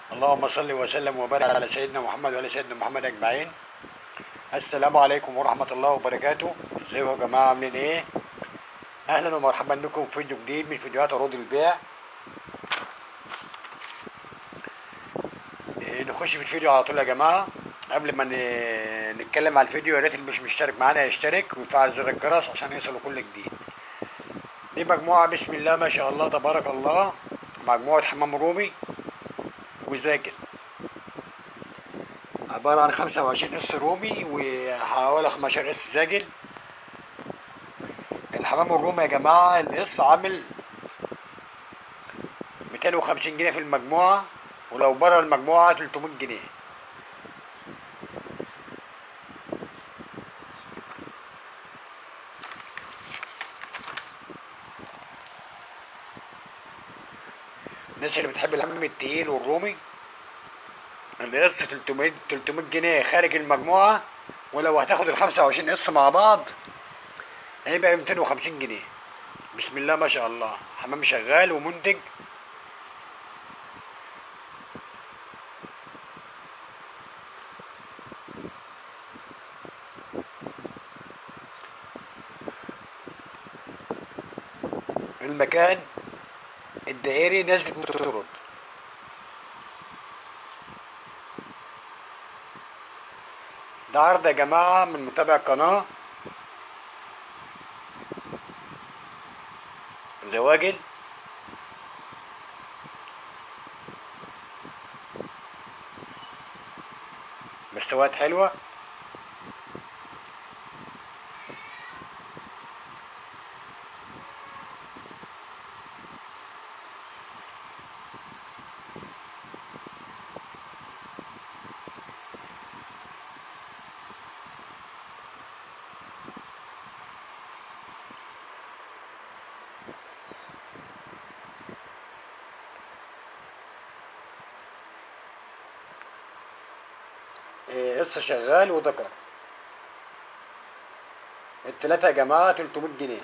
اللهم صل وسلم وبارك على سيدنا محمد وعلى سيدنا محمد اجمعين السلام عليكم ورحمه الله وبركاته ازيكم يا جماعه عاملين ايه اهلا ومرحبا بكم في فيديو جديد من فيديوهات عروض البيع إيه، نخش في الفيديو على طول يا جماعه قبل ما ن- نتكلم على الفيديو يا ريت اللي مش مشترك معانا يشترك ويفعل زر الجرس عشان يوصله كل جديد دي مجموعه بسم الله ما شاء الله تبارك الله مجموعه حمام رومي وزاجل عبارة عن خمسة وعشرين قص رومي وحوالي خمستاشر قص زاجل الحمام الرومي يا جماعة القص عامل ميتين وخمسين جنيه في المجموعة ولو برا المجموعة تلتمية جنيه الناس اللي بتحب الحمام التقيل والرومي القص 300 300 جنيه خارج المجموعة ولو هتاخد ال 25 قص مع بعض هيبقى 250 جنيه بسم الله ما شاء الله حمام شغال ومنتج المكان الدائري ناس بتطرد ده عرض يا جماعة من متابع القناة زواجل مستويات حلوة إيه، لسه شغال وذكر التلاتة يا جماعة 300 جنيه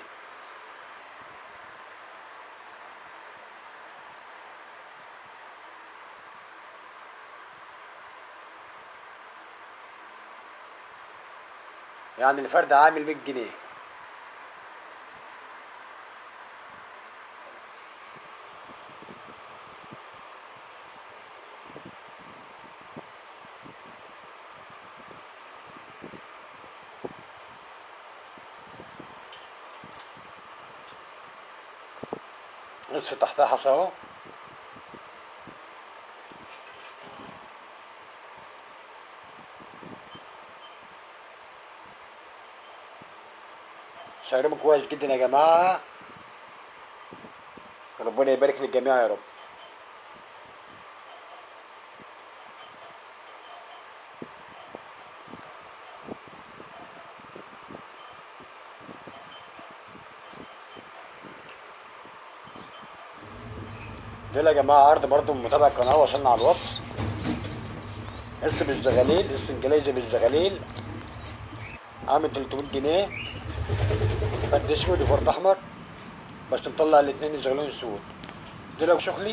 يعني الفرد عامل 100 جنيه لسه تحتها حصى اهو سعرهم كويس جدا يا جماعة ربنا يبارك للجميع يا رب دول يا جماعة عرض برضو من متابع القناة وصلنا على الوصف اسم بالزغاليل اسم انجليزي بالزغاليل عامل 300 جنيه فرد اسود وفرد احمر بس مطلع الاتنين الزغالين سود دول شخلي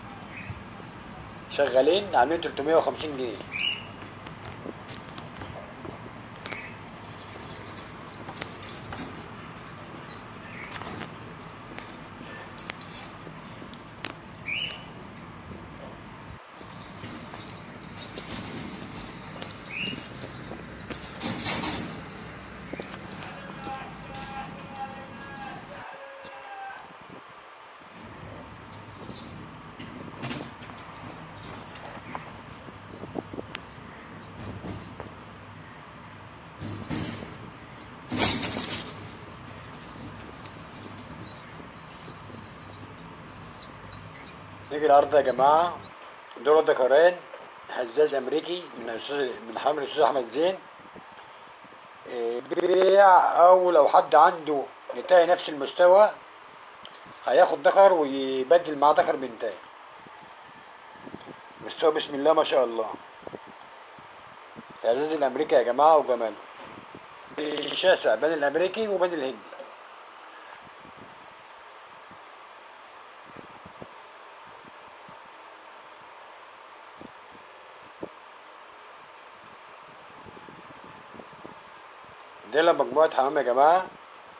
شغالين عاملين 350 جنيه نيجي العرض يا جماعة دول ذكران هزاز أمريكي من الأستاذ من حامل الأستاذ أحمد زين إيه، بيع أو لو حد عنده نتاية نفس المستوى هياخد ذكر ويبدل معاه ذكر بنتاية مستوى بسم الله ما شاء الله الهزاز الأمريكي يا جماعة وجماله شاسع بين الأمريكي وبين الهندي دي مجموعة حمام يا جماعة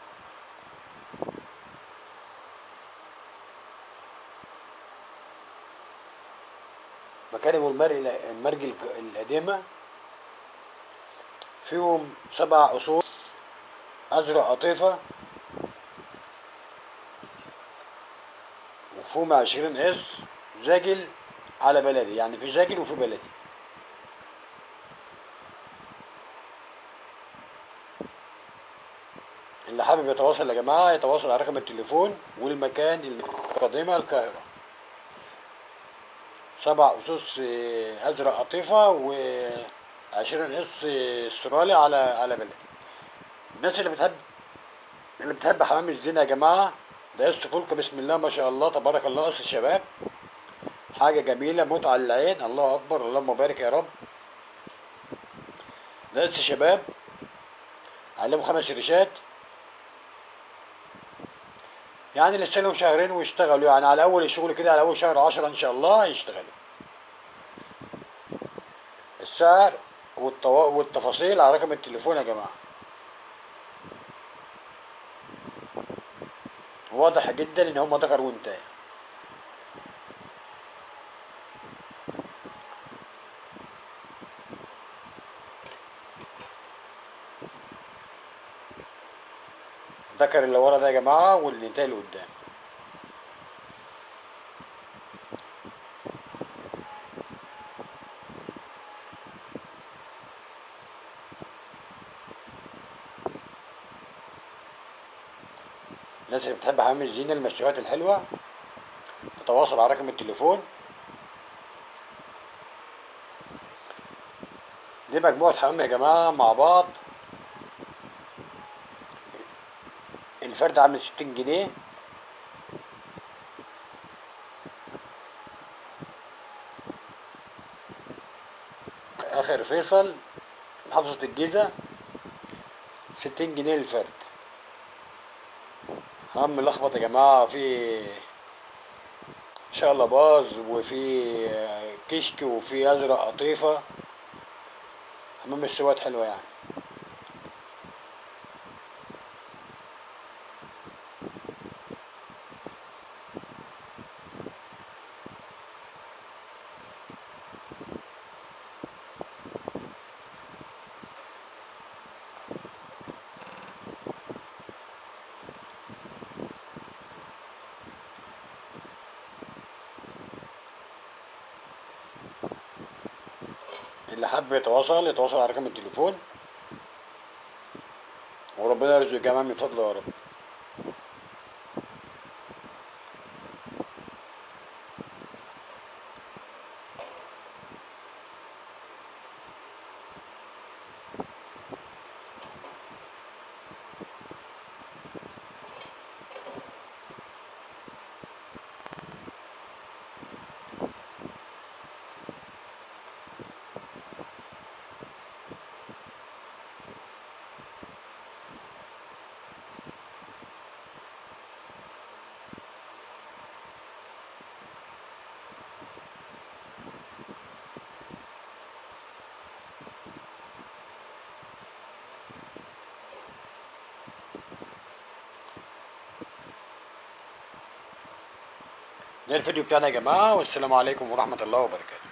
مكارم المرء المرج الق- القديمة فيهم سبع أصول أزرق قطيفة وفيهم عشرين اس زاجل على بلدي يعني في زاجل وفي بلدي اللي حابب يتواصل يا جماعة يتواصل على رقم التليفون والمكان القديمة القاهرة سبع أسس آه، أزرق قطيفة وعشرين اس آه، استرالي على على بلدي الناس اللي بتحب اللي بتحب حمام الزينة يا جماعة ده اس فولك بسم الله ما شاء الله تبارك الله اس الشباب حاجة جميلة متعة للعين الله أكبر اللهم بارك يا رب ده اس شباب عليهم خمس ريشات يعني لسه لهم شهرين ويشتغلوا يعني على اول الشغل كده على اول شهر عشرة ان شاء الله يشتغلوا السعر والطوا... والتفاصيل على رقم التليفون يا جماعة واضح جدا ان هم ذكر وانتهى ذكر اللي ورا ده يا جماعة واللي انتهى اللي قدام الناس اللي بتحب حمام الزينة المشويات الحلوة تتواصل على رقم التليفون دي مجموعة حمام يا جماعة مع بعض الفرد عامل ستين جنيه آخر فيصل محافظة الجيزة ستين جنيه للفرد حمام ملخبط يا جماعة في شقلباز وفي كشك وفي أزرق قطيفة حمام السواد حلوة يعني اللي حابب يتواصل يتواصل على رقم التليفون وربنا يرزق الجميع من فضله يا رب ده الفيديو بتاعنا يا جماعة والسلام عليكم ورحمة الله وبركاته